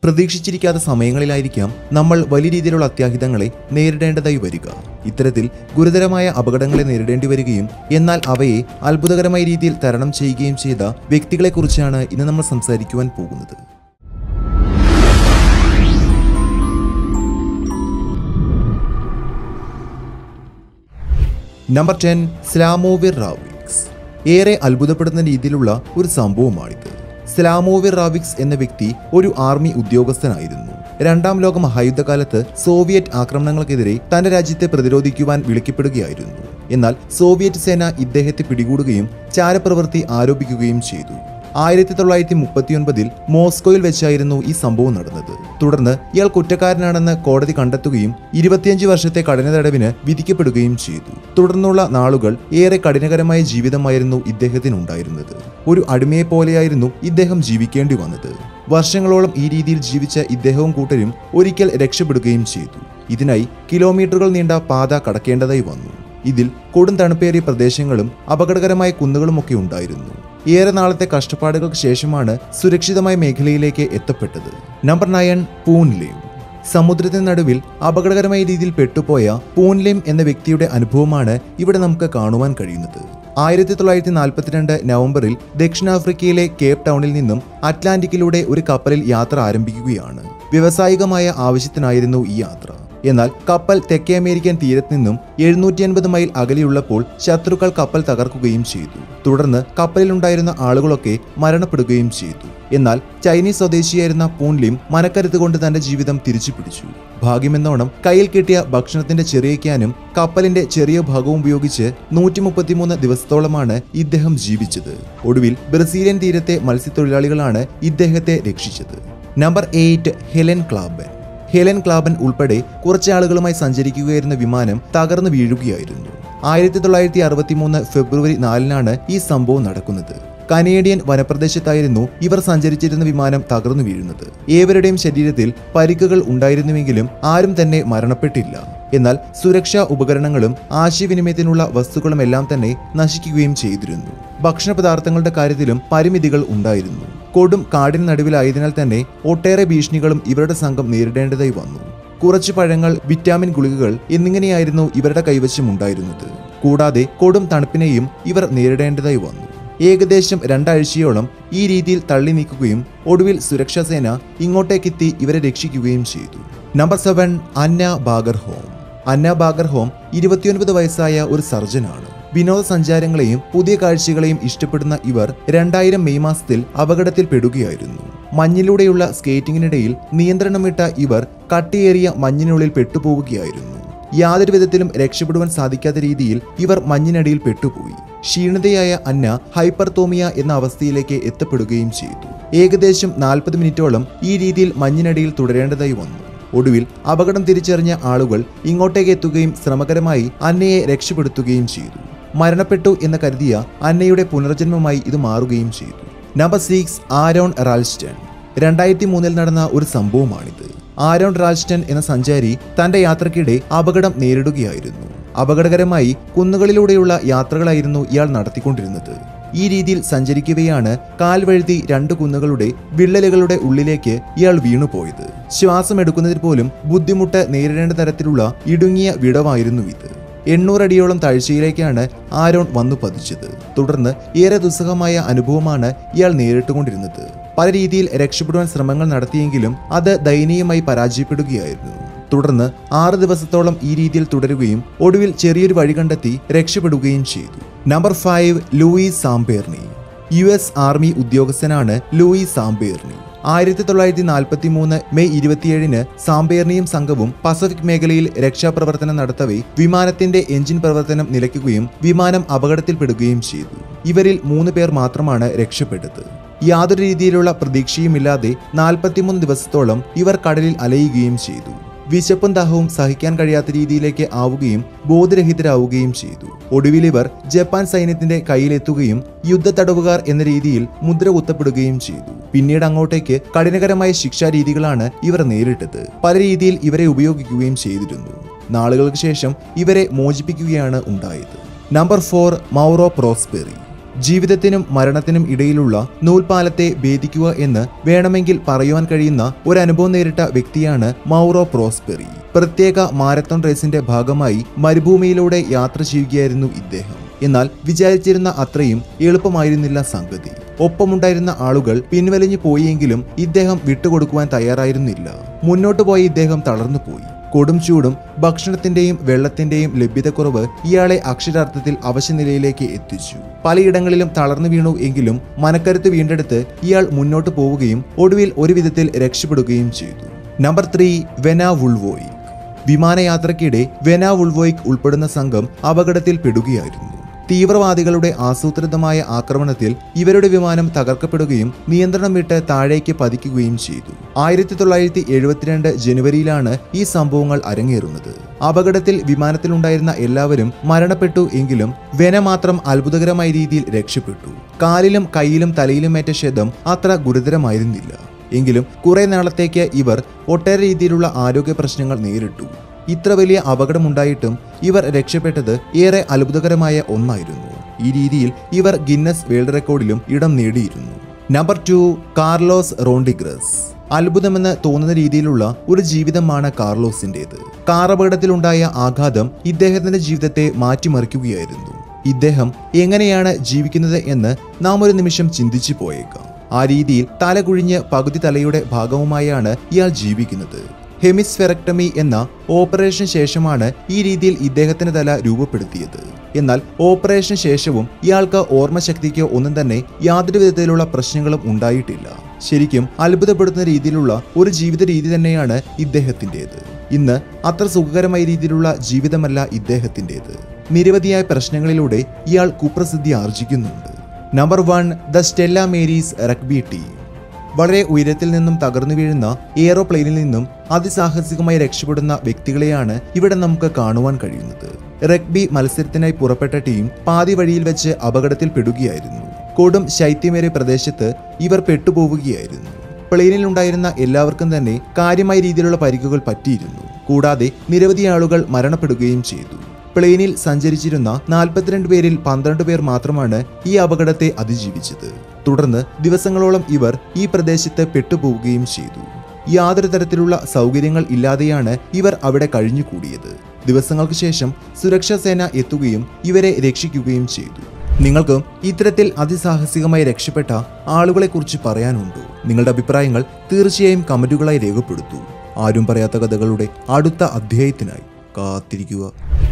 പ്രതീക്ഷിച്ചിരിക്കാത്ത സമയങ്ങളിലായിരിക്കാം നമ്മൾ വലിയ രീതിയിലുള്ള അത്യാഹിതങ്ങളെ നേരിടേണ്ടതായി വരിക ഇത്തരത്തിൽ ഗുരുതരമായ അപകടങ്ങളെ നേരിടേണ്ടി വരികയും എന്നാൽ അവയെ അത്ഭുതകരമായ രീതിയിൽ തരണം ചെയ്യുകയും ചെയ്ത വ്യക്തികളെക്കുറിച്ചാണ് ഇന്ന് നമ്മൾ സംസാരിക്കുവാൻ പോകുന്നത് നമ്പർ ടെൻ സ്ലാമോവിർ റാവിക്സ് ഏറെ അത്ഭുതപ്പെടുന്ന രീതിയിലുള്ള ഒരു സംഭവമാണിത് സ്ലാമോവിർ റാവിക്സ് എന്ന വ്യക്തി ഒരു ആർമി ഉദ്യോഗസ്ഥനായിരുന്നു രണ്ടാം ലോക മഹായുദ്ധകാലത്ത് സോവിയറ്റ് ആക്രമണങ്ങൾക്കെതിരെ തന്റെ രാജ്യത്തെ പ്രതിരോധിക്കുവാൻ വിളിക്കപ്പെടുകയായിരുന്നു എന്നാൽ സോവിയറ്റ് സേന ഇദ്ദേഹത്തെ പിടികൂടുകയും ചാരപ്രവൃത്തി ആരോപിക്കുകയും ചെയ്തു ആയിരത്തി തൊള്ളായിരത്തി മുപ്പത്തിയൊൻപതിൽ മോസ്കോയിൽ വെച്ചായിരുന്നു ഈ സംഭവം നടന്നത് തുടർന്ന് ഇയാൾ കുറ്റക്കാരനാണെന്ന് കോടതി കണ്ടെത്തുകയും ഇരുപത്തിയഞ്ച് വർഷത്തെ കഠിന തടവിന് വിധിക്കപ്പെടുകയും ചെയ്തു തുടർന്നുള്ള നാളുകൾ ഏറെ കഠിനകരമായ ജീവിതമായിരുന്നു ഇദ്ദേഹത്തിനുണ്ടായിരുന്നത് ഒരു അടിമയെ പോലെയായിരുന്നു ഇദ്ദേഹം ജീവിക്കേണ്ടി വന്നത് വർഷങ്ങളോളം ഈ രീതിയിൽ ജീവിച്ച ഇദ്ദേഹവും കൂട്ടരും ഒരിക്കൽ രക്ഷപ്പെടുകയും ചെയ്തു ഇതിനായി കിലോമീറ്ററുകൾ നീണ്ട പാത കടക്കേണ്ടതായി വന്നു ഇതിൽ കൊടും തണുപ്പേറിയ പ്രദേശങ്ങളും അപകടകരമായ കുന്നുകളുമൊക്കെ ഉണ്ടായിരുന്നു ഏറെ നാളത്തെ കഷ്ടപ്പാടുകൾക്ക് ശേഷമാണ് സുരക്ഷിതമായ മേഖലയിലേക്ക് എത്തപ്പെട്ടത് നമ്പർ നയൻ പൂൻലിം സമുദ്രത്തിന് നടുവിൽ അപകടകരമായ രീതിയിൽ പെട്ടുപോയ പൂൻലിം എന്ന വ്യക്തിയുടെ അനുഭവമാണ് ഇവിടെ നമുക്ക് കാണുവാൻ കഴിയുന്നത് ആയിരത്തി തൊള്ളായിരത്തി നാൽപ്പത്തിരണ്ട് നവംബറിൽ ദക്ഷിണാഫ്രിക്കയിലെ കേപ്പ് ടൗണിൽ നിന്നും അറ്റ്ലാന്റിക്കിലൂടെ ഒരു കപ്പലിൽ യാത്ര ആരംഭിക്കുകയാണ് വ്യവസായികമായ ആവശ്യത്തിനായിരുന്നു ഈ യാത്ര എന്നാൽ കപ്പൽ തെക്കേ അമേരിക്കൻ തീരത്ത് നിന്നും എഴുന്നൂറ്റി അൻപത് മൈൽ അകലെയുള്ളപ്പോൾ ശത്രുക്കൾ കപ്പൽ തകർക്കുകയും ചെയ്തു തുടർന്ന് കപ്പലിലുണ്ടായിരുന്ന ആളുകളൊക്കെ മരണപ്പെടുകയും ചെയ്തു എന്നാൽ ചൈനീസ് സ്വദേശിയായിരുന്ന പൂൺലിം മനക്കരുത്ത് കൊണ്ട് തന്റെ ജീവിതം തിരിച്ചു പിടിച്ചു ഭാഗ്യമെന്നോണം കയ്യിൽ കിട്ടിയ ഭക്ഷണത്തിന്റെ ചെറിയ ക്യാനും കപ്പലിന്റെ ചെറിയ ഭാഗവും ഉപയോഗിച്ച് നൂറ്റി മുപ്പത്തിമൂന്ന് ദിവസത്തോളമാണ് ഇദ്ദേഹം ജീവിച്ചത് ഒടുവിൽ ബ്രസീലിയൻ തീരത്തെ മത്സ്യത്തൊഴിലാളികളാണ് ഇദ്ദേഹത്തെ രക്ഷിച്ചത് number eight Helen Klaben Helen Klaben ഉൾപ്പെടെ കുറച്ച് ആളുകളുമായി സഞ്ചരിക്കുകയായിരുന്ന വിമാനം തകർന്നു വീഴുകയായിരുന്നു ആയിരത്തി തൊള്ളായിരത്തി അറുപത്തി മൂന്ന് ഫെബ്രുവരി നാലിനാണ് ഈ സംഭവം നടക്കുന്നത് കനേഡിയൻ വനപ്രദേശത്തായിരുന്നു ഇവർ സഞ്ചരിച്ചിരുന്ന വിമാനം തകർന്നു വീഴുന്നത് ഏവരുടെയും ശരീരത്തിൽ പരിക്കുകൾ ഉണ്ടായിരുന്നുവെങ്കിലും ആരും തന്നെ മരണപ്പെട്ടില്ല എന്നാൽ സുരക്ഷാ ഉപകരണങ്ങളും ആശയവിനിമയത്തിനുള്ള വസ്തുക്കളും എല്ലാം തന്നെ നശിക്കുകയും ചെയ്തിരുന്നു ഭക്ഷണപദാർത്ഥങ്ങളുടെ കാര്യത്തിലും പരിമിതികൾ ഉണ്ടായിരുന്നു കൊടും കാടിന് നടുവിലായതിനാൽ തന്നെ ഒട്ടേറെ ഭീഷണികളും ഇവരുടെ സംഘം നേരിടേണ്ടതായി വന്നു കുറച്ച് പഴങ്ങൾ വിറ്റാമിൻ ഗുളികകൾ എന്നിങ്ങനെയായിരുന്നു ഇവരുടെ കൈവശം ഉണ്ടായിരുന്നത് കൂടാതെ കൊടും തണുപ്പിനെയും ഇവർ നേരിടേണ്ടതായി വന്നു ഏകദേശം രണ്ടാഴ്ചയോളം ഈ രീതിയിൽ തള്ളി നീക്കുകയും ഒടുവിൽ സുരക്ഷാ സേന ഇങ്ങോട്ടേക്കെത്തി ഇവരെ രക്ഷിക്കുകയും ചെയ്തു number seven Anna Bagenholm Anna Bagenholm ഇരുപത്തിയൊൻപത് വയസ്സായ ഒരു സർജനാണ് വിനോദസഞ്ചാരങ്ങളെയും പുതിയ കാഴ്ചകളെയും ഇഷ്ടപ്പെടുന്ന ഇവർ രണ്ടായിരം മെയ് മാസത്തിൽ അപകടത്തിൽ പെടുകയായിരുന്നു മഞ്ഞിലൂടെയുള്ള സ്കേറ്റിംഗിനിടയിൽ നിയന്ത്രണം വിട്ട ഇവർ കട്ടിയേറിയ മഞ്ഞിനുള്ളിൽ പെട്ടുപോവുകയായിരുന്നു യാതൊരു വിധത്തിലും രക്ഷപ്പെടുവാൻ സാധിക്കാത്ത രീതിയിൽ ഇവർ മഞ്ഞിനടിയിൽ പെട്ടുപോയി ക്ഷീണിതയായ അന്ന ഹൈപ്പർതോമിയ എന്ന അവസ്ഥയിലേക്ക് എത്തപ്പെടുകയും ചെയ്തു ഏകദേശം നാൽപ്പത് മിനിറ്റോളം ഈ രീതിയിൽ മഞ്ഞിനടിയിൽ തുടരേണ്ടതായി വന്നു ഒടുവിൽ അപകടം തിരിച്ചറിഞ്ഞ ആളുകൾ ഇങ്ങോട്ടേക്ക് എത്തുകയും ശ്രമകരമായി അന്നയെ രക്ഷപ്പെടുത്തുകയും ചെയ്തു മരണപ്പെട്ടു എന്ന് കരുതിയ അന്നയുടെ പുനർജന്മമായി ഇത് മാറുകയും ചെയ്തു നമ്പർ സിക്സ് ആരോൺ റാൽസ്റ്റൺ രണ്ടായിരത്തി മൂന്നിൽ നടന്ന ഒരു സംഭവമാണിത് ആരോൺ റാൽസ്റ്റൺ എന്ന സഞ്ചാരി തന്റെ യാത്രക്കിടെ അപകടം നേരിടുകയായിരുന്നു അപകടകരമായി കുന്നുകളിലൂടെയുള്ള യാത്രകളായിരുന്നു ഇയാൾ നടത്തിക്കൊണ്ടിരുന്നത് ഈ രീതിയിൽ സഞ്ചരിക്കവെയാണ് കാൽ വഴുതി രണ്ട് കുന്നുകളുടെ വിള്ളലുകളുടെ ഉള്ളിലേക്ക് ഇയാൾ വീണുപോയത് ശ്വാസം എടുക്കുന്നതിൽ പോലും ബുദ്ധിമുട്ട് നേരിടേണ്ട തരത്തിലുള്ള ഇടുങ്ങിയ വിടവായിരുന്നു ഇത് എണ്ണൂറടിയോളം താഴ്ചയിലേക്കാണ് ആരോൺ വന്നു പതിച്ചത് തുടർന്ന് ഏറെ ദുസ്സഹമായ അനുഭവമാണ് ഇയാൾ നേരിട്ടുകൊണ്ടിരുന്നത് പല രീതിയിൽ രക്ഷപ്പെടുവാൻ ശ്രമങ്ങൾ നടത്തിയെങ്കിലും അത് ദയനീയമായി പരാജയപ്പെടുകയായിരുന്നു തുടർന്ന് ആറ് ദിവസത്തോളം ഈ രീതിയിൽ തുടരുകയും ഒടുവിൽ ചെറിയൊരു വഴി കണ്ടെത്തി രക്ഷപ്പെടുകയും ചെയ്തു number five Louis Zamperini U S army ഉദ്യോഗസ്ഥനാണ് ലൂയിസ് സാംപേർണി ആയിരത്തി തൊള്ളായിരത്തി നാൽപ്പത്തി മൂന്ന് മെയ് ഇരുപത്തിയേഴിന് സാംപേർണിയും സംഘവും പസഫിക് മേഖലയിൽ രക്ഷാപ്രവർത്തനം നടത്തവേ വിമാനത്തിന്റെ എഞ്ചിൻ പ്രവർത്തനം നിലയ്ക്കുകയും വിമാനം അപകടത്തിൽപ്പെടുകയും ചെയ്തു ഇവരിൽ മൂന്ന് പേർ മാത്രമാണ് രക്ഷപ്പെട്ടത് യാതൊരു രീതിയിലുള്ള പ്രതീക്ഷയുമില്ലാതെ നാൽപ്പത്തിമൂന്ന് ദിവസത്തോളം ഇവർ കടലിൽ അലയുകയും ചെയ്തു വിശപ്പും ദാഹവും സഹിക്കാൻ കഴിയാത്ത രീതിയിലേക്ക് ആവുകയും ബോധരഹിതരാവുകയും ചെയ്തു ഒടുവിൽ ഇവർ ജപ്പാൻ സൈന്യത്തിന്റെ കയ്യിലെത്തുകയും യുദ്ധ തടവുകാർ എന്ന രീതിയിൽ മുദ്ര കുത്തപ്പെടുകയും ചെയ്തു പിന്നീട് അങ്ങോട്ടേക്ക് കഠിനകരമായ ശിക്ഷാരീതികളാണ് ഇവർ നേരിട്ടത് പല രീതിയിൽ ഇവരെ ഉപയോഗിക്കുകയും ചെയ്തിരുന്നു നാളുകൾക്ക് ശേഷം ഇവരെ മോചിപ്പിക്കുകയാണ് ഉണ്ടായത് നമ്പർ ഫോർ മൗറോ പ്രോസ്പെറി ജീവിതത്തിനും മരണത്തിനും ഇടയിലുള്ള നൂൽപാലത്തെ ഭേദിക്കുക എന്ന് വേണമെങ്കിൽ പറയുവാൻ കഴിയുന്ന ഒരു അനുഭവം നേരിട്ട വ്യക്തിയാണ് മൗറോ പ്രോസ്പെറി പ്രത്യേക മാരത്തോൺ റേസിന്റെ ഭാഗമായി മരുഭൂമിയിലൂടെ യാത്ര ചെയ്യുകയായിരുന്നു ഇദ്ദേഹം എന്നാൽ വിചാരിച്ചിരുന്ന അത്രയും എളുപ്പമായിരുന്നില്ല സംഗതി ഒപ്പമുണ്ടായിരുന്ന ആളുകൾ പിൻവലിഞ്ഞു പോയെങ്കിലും ഇദ്ദേഹം വിട്ടുകൊടുക്കുവാൻ തയ്യാറായിരുന്നില്ല മുന്നോട്ടു പോയ ഇദ്ദേഹം തളർന്നുപോയി കൊടും ചൂടും ഭക്ഷണത്തിന്റെയും വെള്ളത്തിന്റെയും ലഭ്യതക്കുറവ് ഇയാളെ അക്ഷരാർത്ഥത്തിൽ അവശനിലയിലേക്ക് എത്തിച്ചു പലയിടങ്ങളിലും തളർന്നു വീണു എങ്കിലും മനക്കരുത്ത് വീണ്ടെടുത്ത് ഇയാൾ മുന്നോട്ട് പോവുകയും ഒടുവിൽ ഒരു വിധത്തിൽ രക്ഷപ്പെടുകയും ചെയ്തു നമ്പർ ത്രീ വെന വുൾവോയിക് വിമാനയാത്രയ്ക്കിടെ വെന വുൾവോയിക് ഉൾപ്പെടുന്ന സംഘം അപകടത്തിൽ പെടുകയായിരുന്നു തീവ്രവാദികളുടെ ആസൂത്രിതമായ ആക്രമണത്തിൽ ഇവരുടെ വിമാനം തകർക്കപ്പെടുകയും നിയന്ത്രണം വിട്ട് താഴേക്ക് പതിക്കുകയും ചെയ്തു ആയിരത്തി തൊള്ളായിരത്തി എഴുപത്തിരണ്ട് ജനുവരിയിലാണ് ഈ സംഭവങ്ങൾ അരങ്ങേറുന്നത് അപകടത്തിൽ വിമാനത്തിലുണ്ടായിരുന്ന എല്ലാവരും മരണപ്പെട്ടു എങ്കിലും വെന മാത്രം അത്ഭുതകരമായ രീതിയിൽ രക്ഷപ്പെട്ടു കാലിലും കൈയിലും തലയിലുമേറ്റ ക്ഷതം അത്ര ഗുരുതരമായിരുന്നില്ല എങ്കിലും കുറെ നാളത്തേക്ക് ഇവർ ഒട്ടേറെ രീതിയിലുള്ള ആരോഗ്യ പ്രശ്നങ്ങൾ നേരിട്ടു ഇത്ര വലിയ അപകടമുണ്ടായിട്ടും ഇവർ രക്ഷപ്പെട്ടത് ഏറെ അത്ഭുതകരമായ ഒന്നായിരുന്നു ഈ രീതിയിൽ ഇവർ ഗിന്നസ് വേൾഡ് റെക്കോർഡിലും ഇടം നേടിയിരുന്നു നമ്പർ ടു കാർലോസ് റോണ്ടിഗ്രസ് അത്ഭുതമെന്ന് തോന്നുന്ന രീതിയിലുള്ള ഒരു ജീവിതമാണ് കാർലോസിന്റേത് കാർ അപകടത്തിലുണ്ടായ ആഘാതം ഇദ്ദേഹത്തിന്റെ ജീവിതത്തെ മാറ്റിമറിക്കുകയായിരുന്നു ഇദ്ദേഹം എങ്ങനെയാണ് ജീവിക്കുന്നത് എന്ന് നാം ഒരു നിമിഷം ചിന്തിച്ചു പോയേക്കാം ആ രീതിയിൽ തല കുഴിഞ്ഞ് പകുതി തലയുടെ ഭാഗവുമായാണ് ഇയാൾ ജീവിക്കുന്നത് ഹെമിസ്ഫെറക്ടമി എന്ന ഓപ്പറേഷൻ ശേഷമാണ് ഈ രീതിയിൽ ഇദ്ദേഹത്തിന്റെ തല രൂപപ്പെടുത്തിയത് എന്നാൽ ഓപ്പറേഷൻ ശേഷവും ഇയാൾക്ക് ഓർമ്മശക്തിക്കോ ഒന്നും തന്നെ യാതൊരു വിധത്തിലുള്ള പ്രശ്നങ്ങളും ഉണ്ടായിട്ടില്ല ശരിക്കും അത്ഭുതപ്പെടുത്തുന്ന രീതിയിലുള്ള ഒരു ജീവിത രീതി തന്നെയാണ് ഇദ്ദേഹത്തിൻ്റെത് ഇന്ന് അത്ര സുഖകരമായ രീതിയിലുള്ള ജീവിതമല്ല ഇദ്ദേഹത്തിൻ്റെത് നിരവധിയായ പ്രശ്നങ്ങളിലൂടെ ഇയാൾ കുപ്രസിദ്ധി ആർജിക്കുന്നുണ്ട് number one the Stella Maris rugby team വളരെ ഉയരത്തിൽ നിന്നും തകർന്നു വീഴുന്ന എയറോപ്ലെയിനിൽ നിന്നും അതിസാഹസികമായി രക്ഷപ്പെടുന്ന വ്യക്തികളെയാണ് ഇവിടെ നമുക്ക് കാണുവാൻ കഴിയുന്നത് റഗ്ബി മത്സരത്തിനായി പുറപ്പെട്ട ടീം പാതി വഴിയിൽ വെച്ച് അപകടത്തിൽ പെടുകയായിരുന്നു കൊടും ശൈത്യമേറിയ പ്രദേശത്ത് ഇവർ പെട്ടുപോവുകയായിരുന്നു പ്ലെയിനിൽ ഉണ്ടായിരുന്ന എല്ലാവർക്കും തന്നെ കാര്യമായ രീതിയിലുള്ള പരിക്കുകൾ പറ്റിയിരുന്നു കൂടാതെ നിരവധി ആളുകൾ മരണപ്പെടുകയും ചെയ്തു പ്ലെയിനിൽ സഞ്ചരിച്ചിരുന്ന നാൽപ്പത്തിരണ്ട് പേരിൽ പന്ത്രണ്ട് പേർ മാത്രമാണ് ഈ അപകടത്തെ അതിജീവിച്ചത് തുടർന്ന് ദിവസങ്ങളോളം ഇവർ ഈ പ്രദേശത്ത് പെട്ടുപോവുകയും ചെയ്തു യാതൊരു തരത്തിലുള്ള സൗകര്യങ്ങൾ ഇല്ലാതെയാണ് ഇവർ അവിടെ കഴിഞ്ഞുകൂടിയത് ദിവസങ്ങൾക്ക് ശേഷം സുരക്ഷാ സേന എത്തുകയും ഇവരെ രക്ഷിക്കുകയും ചെയ്തു നിങ്ങൾക്കും ഇത്തരത്തിൽ അതിസാഹസികമായി രക്ഷപ്പെട്ട ആളുകളെക്കുറിച്ച് പറയാനുണ്ടോ നിങ്ങളുടെ അഭിപ്രായങ്ങൾ തീർച്ചയായും കമന്റുകളായി രേഖപ്പെടുത്തൂ ആരും പറയാത്ത കഥകളുടെ അടുത്ത അധ്യായത്തിനായി കാത്തിരിക്കുക